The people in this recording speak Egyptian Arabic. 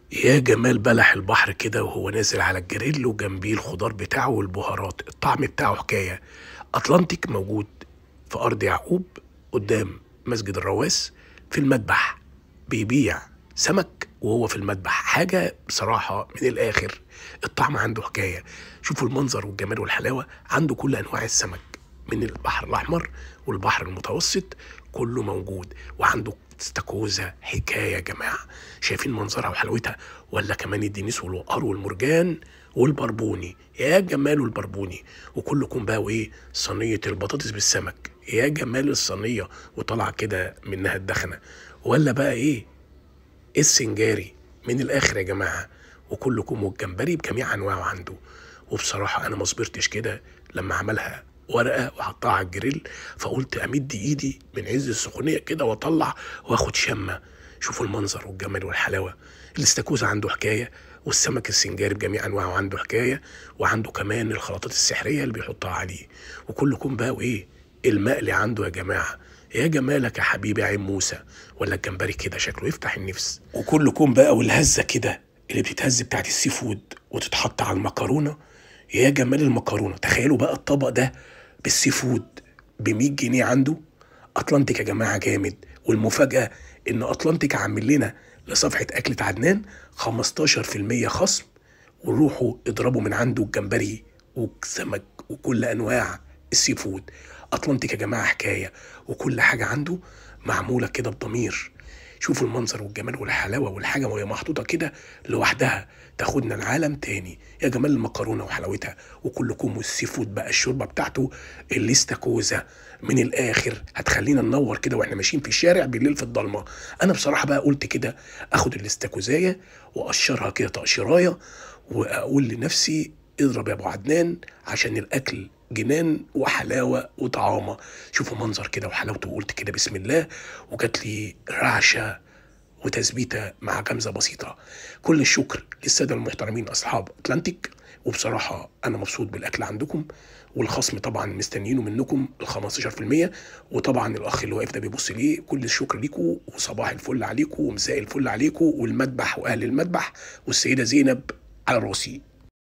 يا جمال بلح البحر كده وهو نازل على الجريل وجنبيه الخضار بتاعه والبهارات الطعم بتاعه حكاية أطلانتيك موجود في أرض يعقوب قدام مسجد الرواس في المذبح بيبيع سمك وهو في المذبح حاجة بصراحة من الآخر الطعم عنده حكاية شوفوا المنظر والجمال والحلاوة عنده كل أنواع السمك من البحر الأحمر والبحر المتوسط كله موجود وعنده استاكوزا حكايه يا جماعه شايفين منظرها وحلاوتها ولا كمان الدنيس والوقار والمرجان والبربوني يا جمال البربوني وكلكم بقى وايه صينيه البطاطس بالسمك يا جمال الصينيه وطلع كده منها الدخنه ولا بقى ايه السنجاري من الاخر يا جماعه وكلكم والجمبري بجميع انواعه عنده وبصراحه انا ما صبرتش كده لما عملها ورقه وحطها على الجريل فقلت امد ايدي من عز السخونيه كده واطلع واخد شمه شوفوا المنظر والجمال والحلاوه الاستاكوزا عنده حكايه والسمك السنجاري بجميع انواعه عنده حكايه وعنده كمان الخلطات السحريه اللي بيحطها عليه وكلكم بقى وايه المقلي عنده يا جماعه يا جمالك يا حبيبي عين موسى ولا الجمبري كده شكله يفتح النفس وكلكم بقى والهزه كده اللي بتتهز بتاعت السي فود وتتحط على المكرونه يا جمال المكرونه تخيلوا بقى الطبق ده بالسي فود ب 100 جنيه عنده اطلانتيك يا جماعه جامد والمفاجاه ان اطلانتيك عامل لنا لصفحه اكله عدنان 15% خصم وروحوا اضربوا من عنده الجمبري والسمك وكل انواع السي فود اطلانتيك يا جماعه حكايه وكل حاجه عنده معموله كده بضمير شوفوا المنظر والجمال والحلاوه والحاجه وهي محطوطه كده لوحدها تاخدنا العالم تاني يا جمال المكرونه وحلاوتها وكلكم والسي فود بقى الشوربه بتاعته الاستاكوزا من الاخر هتخلينا ننور كده واحنا ماشيين في الشارع بالليل في الضلمه انا بصراحه بقى قلت كده اخد الاستاكوزايه واقشرها كده تقشرايه واقول لنفسي اضرب يا ابو عدنان عشان الاكل جنان وحلاوه وطعامه شوفوا منظر كده وحلاوته وقلت كده بسم الله وجات لي رعشه وتثبيته مع غمزه بسيطه كل الشكر للساده المحترمين اصحاب اتلانتيك وبصراحه انا مبسوط بالاكل عندكم والخصم طبعا مستنيينه منكم ال 15% وطبعا الاخ اللي واقف ده بيبص ليه كل الشكر ليكم وصباح الفل عليكم ومساء الفل عليكم والمذبح واهل المذبح والسيده زينب على راسي